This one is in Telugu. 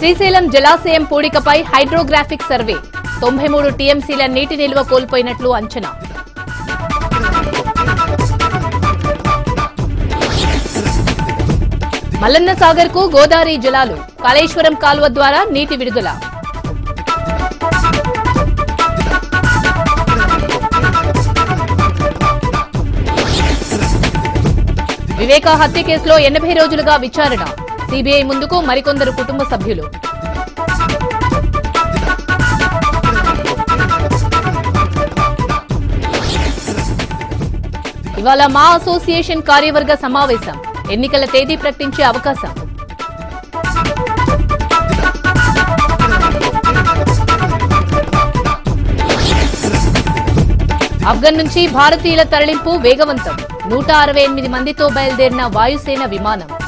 శ్రీశైలం జలాశయం పూడికపై హైడ్రోగ్రాఫిక్ సర్వే తొంభై మూడు టీఎంసీల నీటి నిల్వ కోల్పోయినట్లు అంచనా మల్లన్న సాగర్ కు గోదావరి జలాలు కాళేశ్వరం కాలువ ద్వారా నీటి విడుదల వివేక హత్య కేసులో ఎనభై రోజులుగా విచారణ సిబిఐ ముందుకు మరికొందరు కుటుంబ సభ్యులు ఇవాళ మా అసోసియేషన్ కార్యవర్గ సమావేశం ఎన్నికల తేదీ ప్రకటించే అవకాశం ఆఫ్ఘన్ నుంచి భారతీయుల తరలింపు వేగవంతం నూట అరవై ఎనిమిది మందితో బయలుదేరిన వాయుసేన విమానం